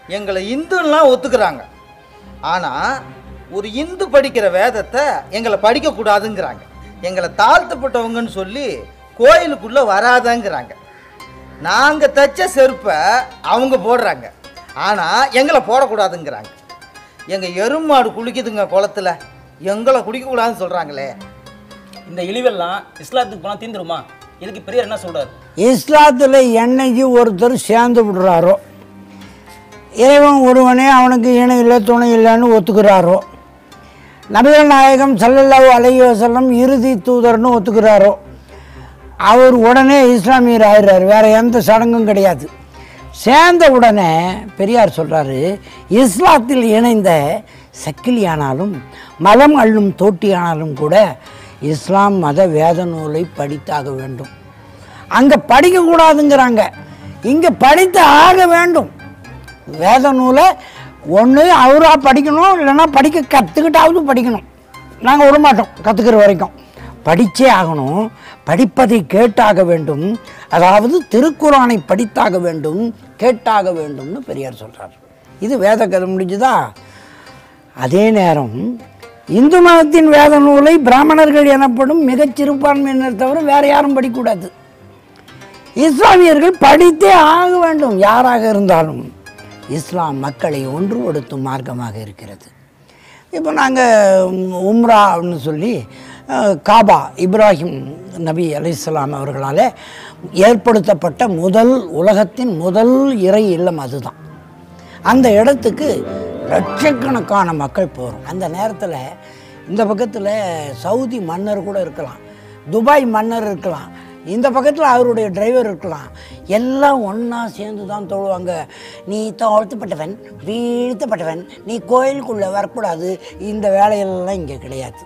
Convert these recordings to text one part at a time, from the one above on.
எங்களை இந்துலாம் ஒத்துக்கிறாங்க ஆனால் ஒரு இந்து படிக்கிற வேதத்தை எங்களை படிக்கக்கூடாதுங்கிறாங்க எங்களை தாழ்த்தப்பட்டவங்கன்னு சொல்லி கோயிலுக்குள்ளே வராதங்கிறாங்க நாங்கள் தைச்ச செருப்பை அவங்க போடுறாங்க ஆனால் எங்களை போடக்கூடாதுங்கிறாங்க எங்கள் எருமாடு குளிக்குதுங்க குளத்துல எங்களை குடிக்கக்கூடாதுன்னு சொல்கிறாங்களே இந்த இழிவெல்லாம் இஸ்லாத்துக்கு போனால் தீந்துருமா இதுக்கு பெரியார் என்ன சொல்றாரு இஸ்லாத்தில் என்னைக்கு ஒருத்தர் சேர்ந்து விடுறாரோ இறைவன் ஒருவனே அவனுக்கு இணை இல்லை துணை இல்லைன்னு ஒத்துக்கிறாரோ நபிகள் நாயகம் ஸல்லல்லாஹு அலைஹி வஸல்லம் இறுதி தூதர்னு ஒத்துக்கிறாரோ அவர் உடனே இஸ்லாமியர் ஆயிடுறாரு வேற எந்த சடங்கும் கிடையாது சேர்ந்த உடனே பெரியார் சொல்றாரு இஸ்லாத்தில் இணைந்த சக்கிலியானாலும் மலம் அள்ளும் தோட்டியானாலும் கூட இஸ்லாம் மத வேத நூலை படித்தாக வேண்டும் அங்கே படிக்கக்கூடாதுங்கிறாங்க இங்கே படித்து ஆக வேண்டும் வேத நூலை ஒன்று அவராக படிக்கணும் இல்லைன்னா படிக்க கற்றுக்கிட்டாவது படிக்கணும் நாங்கள் விட மாட்டோம் கற்றுக்கிற வரைக்கும் படித்தே ஆகணும் படிப்பதை கேட்டாக வேண்டும் அதாவது திருக்குறானை படித்தாக வேண்டும் கேட்டாக வேண்டும்னு பெரியார் சொல்கிறார் இது வேத கதை முடிஞ்சுதா அதே நேரம் இந்து மதத்தின் வேத நூலை பிராமணர்கள் எனப்படும் மிகச் சிறுபான்மையினர் தவிர வேறு யாரும் படிக்கக்கூடாது இஸ்லாமியர்கள் படித்தே ஆக வேண்டும் யாராக இருந்தாலும் இஸ்லாம் மக்களை ஒன்றுபடுத்தும் மார்க்கமாக இருக்கிறது இப்போ நாங்கள் உம்ரான்னு சொல்லி அஹ், காபா இப்ராஹிம் நபி அலைஹிஸ்ஸலாம் அவர்களால் ஏற்படுத்தப்பட்ட முதல் உலகத்தின் முதல் இறை இல்லம் அதுதான் அந்த இடத்துக்கு லட்சக்கணக்கான மக்கள் போகிறோம் அந்த நேரத்தில் இந்த பக்கத்தில் சவுதி மன்னர் கூட இருக்கலாம் துபாய் மன்னர் இருக்கலாம் இந்த பக்கத்தில் அவருடைய டிரைவர் இருக்கலாம் எல்லாம் ஒன்றா சேர்ந்து தான் தொழுவாங்க நீ தாழ்த்தப்பட்டவன் வீழ்த்தப்பட்டவன் நீ கோயிலுக்குள்ளே வரக்கூடாது இந்த வேலையெல்லாம் இங்கே கிடையாது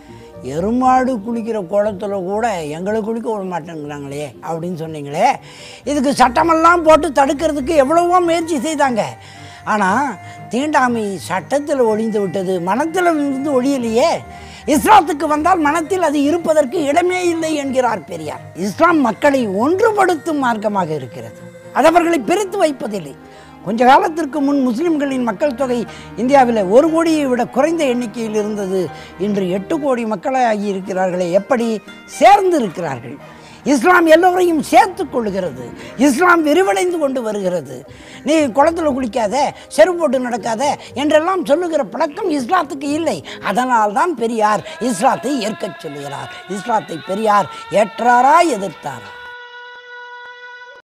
எருமாடு குளிக்கிற குளத்துல கூட எங்களை குளிக்க விட மாட்டேங்கிறாங்களே அப்படின்னு சொன்னீங்களே இதுக்கு சட்டமெல்லாம் போட்டு தடுக்கிறதுக்கு எவ்வளவோ முயற்சி செய்தாங்க ஆனால் தீண்டாமை சட்டத்தில் ஒளிந்து விட்டது மனத்தில் இருந்து ஒழியலையே இஸ்லாத்துக்கு வந்தால் மனத்தில் அது இருப்பதற்கு இடமே இல்லை என்கிறார் பெரியார் இஸ்லாம் மக்களை ஒன்றுபடுத்தும் மார்க்கமாக இருக்கிறது அது அவர்களை பிரித்து வைப்பதில்லை கொஞ்ச காலத்திற்கு முன் முஸ்லிம்களின் மக்கள் தொகை இந்தியாவில் ஒரு கோடியை விட குறைந்த எண்ணிக்கையில் இருந்தது இன்று எட்டு கோடி மக்களாகி இருக்கிறார்களே எப்படி சேர்ந்து இருக்கிறார்கள் இஸ்லாம் எல்லோரையும் சேர்த்து கொள்ளுகிறது இஸ்லாம் விரிவடைந்து கொண்டு வருகிறது நீ குளத்துல குளிக்காத செருப்பு போட்டு நடக்காத என்றெல்லாம் சொல்லுகிற பழக்கம் இஸ்லாத்துக்கு இல்லை அதனால் தான் பெரியார் இஸ்லாத்தை ஏற்கச் சொல்லுகிறார் இஸ்லாத்தை பெரியார் ஏற்றாரா எதிர்த்தாரா